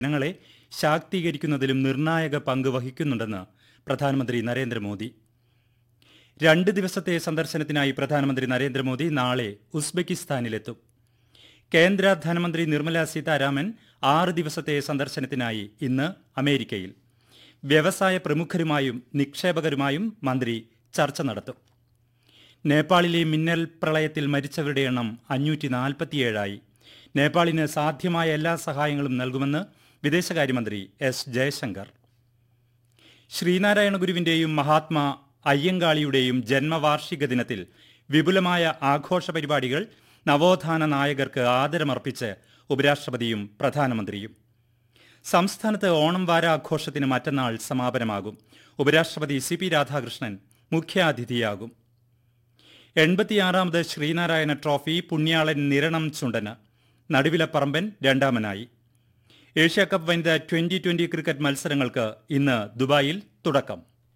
ജനങ്ങളെ ശാക്തീകരിക്കുന്നതിലും നിർണായക പങ്ക് വഹിക്കുന്നുണ്ടെന്ന് പ്രധാനമന്ത്രി നരേന്ദ്രമോദി രണ്ട് ദിവസത്തെ സന്ദർശനത്തിനായി പ്രധാനമന്ത്രി നരേന്ദ്രമോദി നാളെ ഉസ്ബെക്കിസ്ഥാനിലെത്തും കേന്ദ്ര ധനമന്ത്രി നിർമ്മല സീതാരാമൻ ആറ് ദിവസത്തെ സന്ദർശനത്തിനായി ഇന്ന് അമേരിക്കയിൽ വ്യവസായ പ്രമുഖരുമായും നിക്ഷേപകരുമായും മന്ത്രി ചർച്ച നടത്തും നേപ്പാളിലെ മിന്നൽ പ്രളയത്തിൽ മരിച്ചവരുടെ എണ്ണം അഞ്ഞൂറ്റി നാൽപ്പത്തിയേഴായി നേപ്പാളിന് സാധ്യമായ എല്ലാ സഹായങ്ങളും നൽകുമെന്ന് വിദേശകാര്യമന്ത്രി എസ് ജയശങ്കർ ശ്രീനാരായണ ഗുരുവിന്റെയും മഹാത്മാ അയ്യങ്കാളിയുടെയും ജന്മവാർഷിക ദിനത്തിൽ വിപുലമായ ആഘോഷ പരിപാടികൾ നവോത്ഥാന നായകർക്ക് ആദരമർപ്പിച്ച് ഉപരാഷ്ട്രപതിയും പ്രധാനമന്ത്രിയും സംസ്ഥാനത്ത് ഓണം വാരാഘോഷത്തിന് മറ്റന്നാൾ സമാപനമാകും ഉപരാഷ്ട്രപതി സി പി രാധാകൃഷ്ണൻ മുഖ്യാതിഥിയാകും എൺപത്തിയാറാമത് ശ്രീനാരായണ ട്രോഫി പുണ്യാളൻ നിരണം ചുണ്ടന് നടുവില പറമ്പൻ രണ്ടാമനായി ഏഷ്യ കപ്പ് വനിതാ ട്വന്റി ട്വന്റി ക്രിക്കറ്റ് മത്സരങ്ങൾക്ക് ഇന്ന് ദുബായിൽ തുടക്കം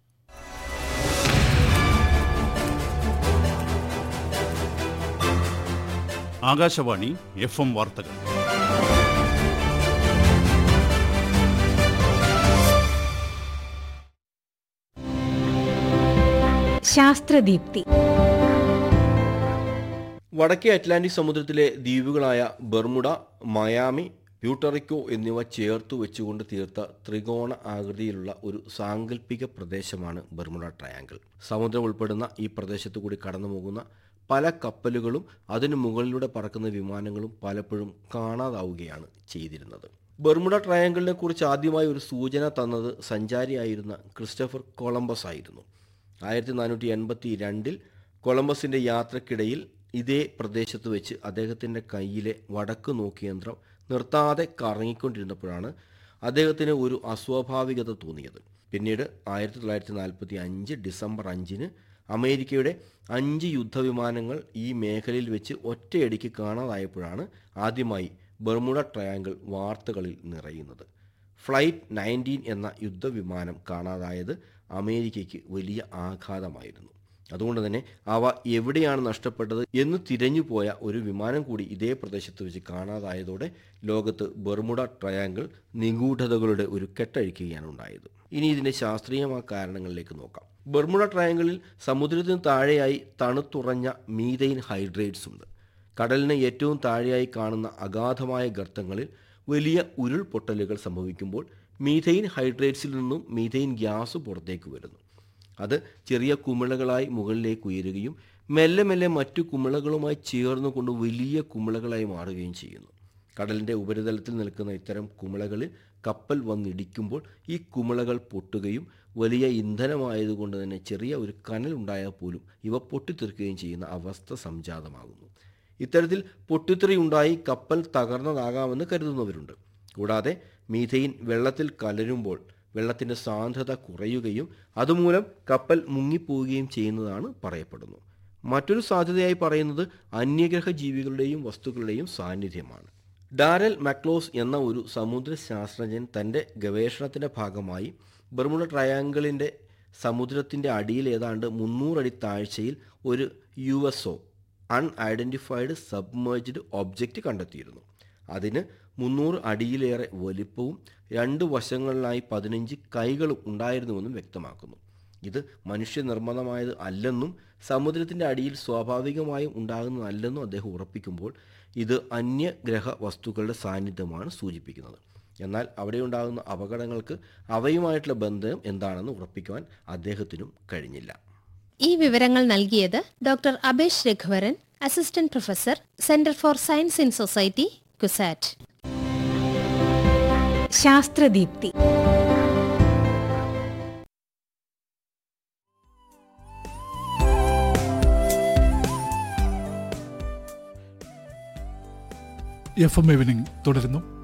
ആകാശവാണി എഫ് എം വാർത്തകൾ ശാസ്ത്രദീപ്തി വടക്കേ അറ്റ്ലാന്റിക് സമുദ്രത്തിലെ ദ്വീപുകളായ ബർമുഡ മയാമി പ്യൂട്ടറിക്കോ എന്നിവ ചേർത്തു വെച്ചുകൊണ്ട് തീർത്ത ത്രികോണ ആകൃതിയിലുള്ള ഒരു സാങ്കല്പിക പ്രദേശമാണ് ബർമുഡ ട്രയാങ്കിൾ സമുദ്രം ഉൾപ്പെടുന്ന ഈ പ്രദേശത്തു കൂടി കടന്നു പോകുന്ന പല കപ്പലുകളും അതിനു മുകളിലൂടെ പറക്കുന്ന വിമാനങ്ങളും പലപ്പോഴും കാണാതാവുകയാണ് ചെയ്തിരുന്നത് ബർമുഡ ട്രയാങ്കിളിനെ കുറിച്ച് ആദ്യമായി ഒരു സൂചന തന്നത് സഞ്ചാരിയായിരുന്ന ക്രിസ്റ്റഫർ കൊളംബസ് ആയിരുന്നു ആയിരത്തി നാനൂറ്റി എൺപത്തി രണ്ടിൽ കൊളംബസിൻ്റെ യാത്രക്കിടയിൽ ഇതേ പ്രദേശത്ത് വെച്ച് അദ്ദേഹത്തിൻ്റെ കയ്യിലെ വടക്ക് നോക്കിയന്ത്രം നിർത്താതെ കറങ്ങിക്കൊണ്ടിരുന്നപ്പോഴാണ് അദ്ദേഹത്തിന് ഒരു അസ്വാഭാവികത തോന്നിയത് പിന്നീട് ആയിരത്തി തൊള്ളായിരത്തി നാൽപ്പത്തി അഞ്ച് ഡിസംബർ അഞ്ചിന് അമേരിക്കയുടെ അഞ്ച് യുദ്ധവിമാനങ്ങൾ ഈ മേഖലയിൽ വെച്ച് ഒറ്റയടിക്ക് കാണാതായപ്പോഴാണ് ആദ്യമായി ബർമുഡ ട്രയാങ്കിൾ വാർത്തകളിൽ നിറയുന്നത് ഫ്ലൈറ്റ് നയൻറ്റീൻ എന്ന യുദ്ധവിമാനം കാണാതായത് അമേരിക്കയ്ക്ക് വലിയ ആഘാതമായിരുന്നു അതുകൊണ്ട് തന്നെ അവ എവിടെയാണ് നഷ്ടപ്പെട്ടത് എന്ന് തിരഞ്ഞുപോയ ഒരു വിമാനം കൂടി ഇതേ പ്രദേശത്ത് വെച്ച് കാണാതായതോടെ ലോകത്ത് ബർമുഡ ട്രയാങ്കിൾ നിഗൂഢതകളുടെ ഒരു കെട്ടഴിക്കുകയാണ് ഉണ്ടായത് ഇനി ഇതിൻ്റെ ശാസ്ത്രീയമായ കാരണങ്ങളിലേക്ക് നോക്കാം ബർമുഡ ട്രയാങ്കിളിൽ സമുദ്രത്തിന് താഴെയായി തണുത്തുറഞ്ഞ മീതൈൻ ഹൈഡ്രേറ്റ്സ് ഉണ്ട് കടലിന് ഏറ്റവും താഴെയായി കാണുന്ന അഗാധമായ ഗർത്തങ്ങളിൽ വലിയ ഉരുൾപൊട്ടലുകൾ സംഭവിക്കുമ്പോൾ മീഥൈൻ ഹൈഡ്രേറ്റ്സിൽ നിന്നും മീഥൈൻ ഗ്യാസ് പുറത്തേക്ക് വരുന്നു അത് ചെറിയ കുമിളകളായി മുകളിലേക്ക് ഉയരുകയും മെല്ലെ മെല്ലെ മറ്റു കുമിളകളുമായി ചേർന്നുകൊണ്ട് വലിയ കുമിളകളായി മാറുകയും ചെയ്യുന്നു കടലിൻ്റെ ഉപരിതലത്തിൽ നിൽക്കുന്ന ഇത്തരം കുമിളകളിൽ കപ്പൽ വന്നിടിക്കുമ്പോൾ ഈ കുമിളകൾ പൊട്ടുകയും വലിയ ഇന്ധനമായതുകൊണ്ട് തന്നെ ചെറിയ ഒരു കനൽ ഉണ്ടായാൽ പോലും ഇവ പൊട്ടിത്തെറിക്കുകയും ചെയ്യുന്ന അവസ്ഥ സംജാതമാകുന്നു ഇത്തരത്തിൽ പൊട്ടിത്തെറി ഉണ്ടായി കപ്പൽ തകർന്നതാകാമെന്ന് കരുതുന്നവരുണ്ട് കൂടാതെ മീഥെയിൻ വെള്ളത്തിൽ കലരുമ്പോൾ വെള്ളത്തിൻ്റെ സാന്ദ്രത കുറയുകയും അതുമൂലം കപ്പൽ മുങ്ങിപ്പോവുകയും ചെയ്യുന്നതാണ് പറയപ്പെടുന്നു മറ്റൊരു സാധ്യതയായി പറയുന്നത് അന്യഗ്രഹ ജീവികളുടെയും വസ്തുക്കളുടെയും സാന്നിധ്യമാണ് ഡാരൽ മക്ലോസ് എന്ന ഒരു സമുദ്ര ശാസ്ത്രജ്ഞൻ തൻ്റെ ഗവേഷണത്തിൻ്റെ ഭാഗമായി ബർമുഡ ട്രയാങ്കിളിൻ്റെ സമുദ്രത്തിൻ്റെ അടിയിൽ ഏതാണ്ട് മുന്നൂറടി താഴ്ചയിൽ ഒരു U S O unidentified submerged object കണ്ടെത്തിയിരുന്നു അതിന് മുന്നൂറ് അടിയിലേറെ വലിപ്പവും രണ്ട് വശങ്ങളിലായി പതിനഞ്ച് കൈകളും ഉണ്ടായിരുന്നുവെന്നും വ്യക്തമാക്കുന്നു ഇത് മനുഷ്യനിർമ്മിതമായത് അല്ലെന്നും സമുദ്രത്തിൻ്റെ അടിയിൽ സ്വാഭാവികമായും ഉണ്ടാകുന്നതല്ലെന്നും അദ്ദേഹം ഉറപ്പിക്കുമ്പോൾ ഇത് അന്യഗ്രഹ വസ്തുക്കളുടെ സാന്നിധ്യമാണ് സൂചിപ്പിക്കുന്നത് എന്നാൽ അവിടെ ഉണ്ടാകുന്ന അപകടങ്ങൾക്ക് അവയുമായിട്ടുള്ള ബന്ധം എന്താണെന്ന് ഉറപ്പിക്കുവാൻ അദ്ദേഹത്തിനും കഴിഞ്ഞില്ല ഈ വിവരങ്ങൾ നൽകിയത് doctor Abesh Raghuvaran assistant professor centre for science in society CUSAT Shastradeepthi F M evening തുടരുന്നു